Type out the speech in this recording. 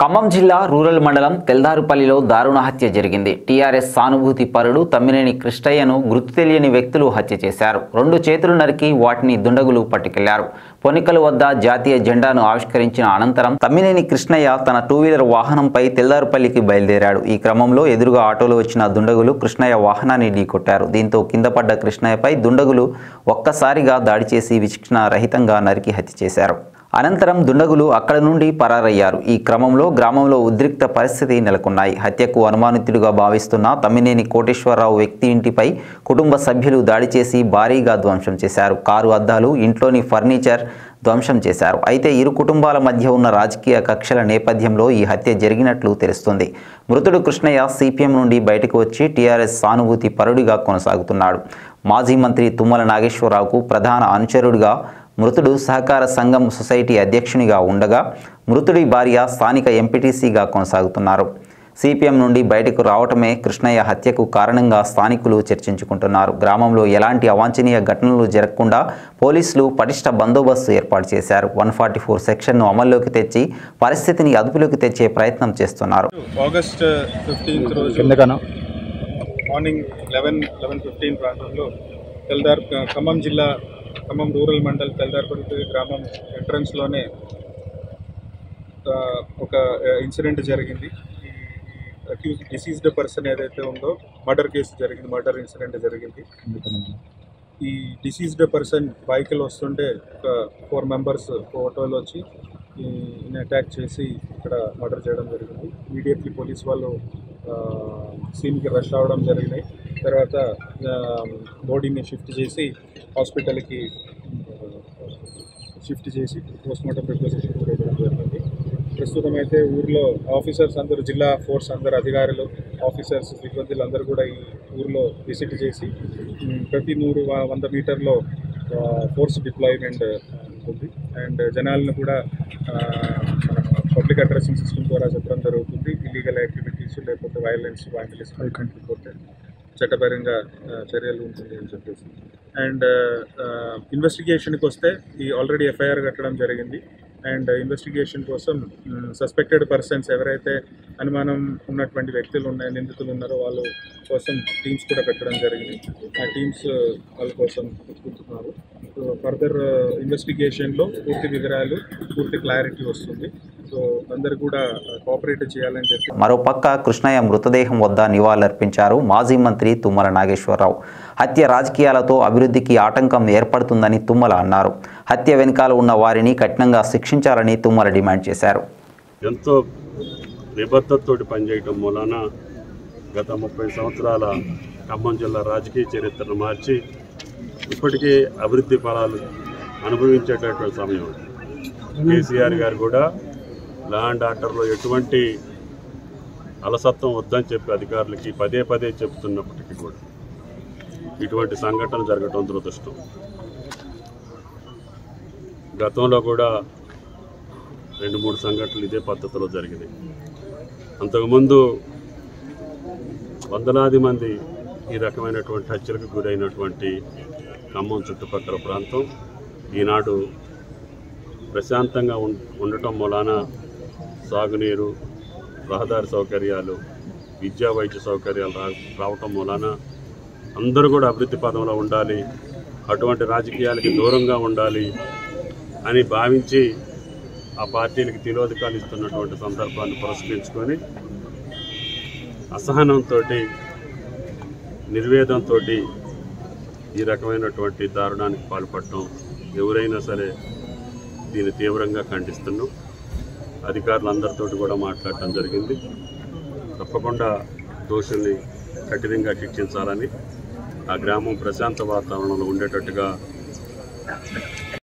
ఖమ్మం జిల్లా రూరల్ మండలం తెల్దారుపల్లిలో దారుణ హత్య జరిగింది టీఆర్ఎస్ సానుభూతి పరుడు తమ్మినేని కృష్ణయ్యను గుర్తు తెలియని వ్యక్తులు హత్య చేశారు రెండు చేతులు నరికి వాటిని దుండగులు పట్టుకెళ్లారు పొనికల వద్ద జాతీయ జెండాను ఆవిష్కరించిన అనంతరం తమ్మినేని కృష్ణయ్య తన టూ వీలర్ వాహనంపై తెల్దారుపల్లికి బయలుదేరాడు ఈ క్రమంలో ఎదురుగా ఆటోలో వచ్చిన దుండగులు కృష్ణయ్య వాహనాన్ని ఢీకొట్టారు దీంతో కింద పడ్డ కృష్ణయ్యపై దుండగులు ఒక్కసారిగా దాడి చేసి విచక్షణ రహితంగా నరికి హత్య చేశారు అనంతరం దుండగులు అక్కడ నుండి పరారయ్యారు ఈ క్రమంలో గ్రామంలో ఉద్రిక్త పరిస్థితి నెలకొన్నాయి హత్యకు అనుమానితుడిగా భావిస్తున్న తమ్మినేని కోటేశ్వరరావు వ్యక్తి ఇంటిపై కుటుంబ సభ్యులు దాడి చేసి భారీగా ధ్వంసం చేశారు కారు అద్దాలు ఇంట్లోని ఫర్నిచర్ ధ్వంసం చేశారు అయితే ఇరు కుటుంబాల మధ్య ఉన్న రాజకీయ కక్షల నేపథ్యంలో ఈ హత్య జరిగినట్లు తెలుస్తుంది మృతుడు కృష్ణయ్య సిపిఎం నుండి బయటకు వచ్చి టీఆర్ఎస్ సానుభూతి పరుడిగా కొనసాగుతున్నాడు మాజీ మంత్రి తుమ్మల నాగేశ్వరరావుకు ప్రధాన అనుచరుడిగా మృతుడు సహకార సంఘం సొసైటీ అధ్యక్షునిగా ఉండగా మృతుడి భార్య స్థానిక ఎంపీటీసీగా కొనసాగుతున్నారు సిపిఎం నుండి బయటకు రావటమే కృష్ణయ్య హత్యకు కారణంగా స్థానికులు చర్చించుకుంటున్నారు గ్రామంలో ఎలాంటి అవాంఛనీయ ఘటనలు జరగకుండా పోలీసులు పటిష్ట బందోబస్తు ఏర్పాటు చేశారు వన్ ఫార్టీ ఫోర్ సెక్షన్ను అమల్లోకి తెచ్చి పరిస్థితిని అదుపులోకి తెచ్చే ప్రయత్నం చేస్తున్నారు ఆగస్ట్ ఫిఫ్టీన్త్ రోజు కిందకను మార్నింగ్ లెవెన్ లెవెన్ ఫిఫ్టీన్ ప్రాంతంలో తెల్దార్ ఖమ్మం జిల్లా ఖమ్మం రూరల్ మండల్ తెల్దార్పల్లి గ్రామం ఎంట్రన్స్లోనే ఒక ఇన్సిడెంట్ జరిగింది అక్యూజ్ డిసీజ్డ్ పర్సన్ ఏదైతే ఉందో మర్డర్ కేసు జరిగింది మర్డర్ ఇన్సిడెంట్ జరిగింది ఈ డిసీజ్డ్ పర్సన్ బైక్లో వస్తుంటే ఒక ఫోర్ మెంబర్స్ ఆటోలో వచ్చి ఈయన అటాక్ చేసి ఇక్కడ మర్డర్ చేయడం జరిగింది ఇమీడియట్లీ పోలీస్ వాళ్ళు సీన్కి రష్ అవ్వడం జరిగినాయి తర్వాత బాడీని షిఫ్ట్ చేసి హాస్పిటల్కి షిఫ్ట్ చేసి పోస్ట్మార్టం రిప్రజెంటేషన్ కూడా ఇవ్వడం జరిగింది ప్రస్తుతం అయితే ఊర్లో ఆఫీసర్స్ అందరూ జిల్లా ఫోర్స్ అందరు అధికారులు ఆఫీసర్స్ సిబ్బందులు అందరూ కూడా ఈ ఊర్లో విజిట్ చేసి ఉమ్, ప్రతి నూరు వ- వంద మీటర్లో ఫోర్స్ డిప్లాయ్మెంట్ ఉంటుంది అండ్ జనాలను కూడా పబ్లిక్ అడ్రసింగ్ సిస్టమ్ ద్వారా చెప్పడం జరుగుతుంది ఇల్లీగల్ యాక్టివిటీస్ లేకపోతే వైలెన్స్ వైలెన్స్ లేకపోతే చట్టపరంగా ఆ, చర్యలు ఉంటుంది అని చెప్పేసి అండ్ ఇన్వెస్టిగేషన్కి వస్తే ఈ ఆల్రెడీ ఎఫ్ఐఆర్ కట్టడం జరిగింది అండ్ ఇన్వెస్టిగేషన్ కోసం సస్పెక్టెడ్ పర్సన్స్ ఎవరైతే అనుమానం ఉన్నటువంటి వ్యక్తులు ఉన్నాయి నిందితులు ఉన్నారో వాళ్ళ కోసం టీమ్స్ కూడా పెట్టడం జరిగింది ఆ టీమ్స్ వాళ్ళ కోసం వెతుకుతున్నారు సో ఫర్దర్ ఇన్వెస్టిగేషన్లో పూర్తి వివరాలు పూర్తి క్లారిటీ వస్తుంది సో అందరు కూడా కోఆపరేట్ చేయాలని చెప్పి మరోపక్క కృష్ణయ్య మృతదేహం వద్ద నివాళులర్పించారు మాజీ మంత్రి తుమ్మల నాగేశ్వరరావు హత్య రాజకీయాలతో అభివృద్ధికి ఆటంకం ఏర్పడుతుందని తుమ్మల అన్నారు హత్య వెనుకాల ఉన్న వారిని కఠినంగా శిక్షించాలని తుమ్మల డిమాండ్ చేశారు ఎంతో నిబద్ధతతోటి పనిచేయటం మూలాన గత ముప్పై సంవత్సరాల ఖమ్మం జిల్లా రాజకీయ చరిత్రను మార్చి ఇప్పటికీ అభివృద్ధి ఫలాలు అనుభవించేటటువంటి సమయం కేసీఆర్ గారు కూడా లా అండ్ ఆర్డర్లో ఎటువంటి అలసత్వం వద్దని చెప్పి అధికారులకి పదే పదే చెప్తున్నప్పటికీ కూడా ఇటువంటి సంఘటన జరగటం దురదృష్టం గతంలో కూడా రెండు మూడు సంఘటనలు ఇదే పద్ధతిలో జరిగినాయి అంతకుముందు వందలాది మంది ఈ రకమైనటువంటి హత్యలకు గురైనటువంటి ఖమ్మం చుట్టుపక్కల ప్రాంతం ఈనాడు ప్రశాంతంగా ఉం ఉండటం మూలాన సాగునీరు రహదారి సౌకర్యాలు విద్యా వైద్య సౌకర్యాలు రా రావటం మూలాన అందరూ కూడా అభివృద్ధి పదంలో ఉండాలి అటువంటి రాజకీయాలకి దూరంగా ఉండాలి అని భావించి ఆ పార్టీలకు తిలోదకాలు ఇస్తున్నటువంటి సందర్భాన్ని పురస్కరించుకొని అసహనంతో నిర్వేదంతో ఈ రకమైనటువంటి దారుణానికి పాల్పడటం ఎవరైనా సరే దీన్ని తీవ్రంగా ఖండిస్తున్నాం అధికారులందరితో కూడా మాట్లాడటం జరిగింది తప్పకుండా దోషుల్ని కఠినంగా శిక్షించాలని ఆ గ్రామం ప్రశాంత వాతావరణంలో ఉండేటట్టుగా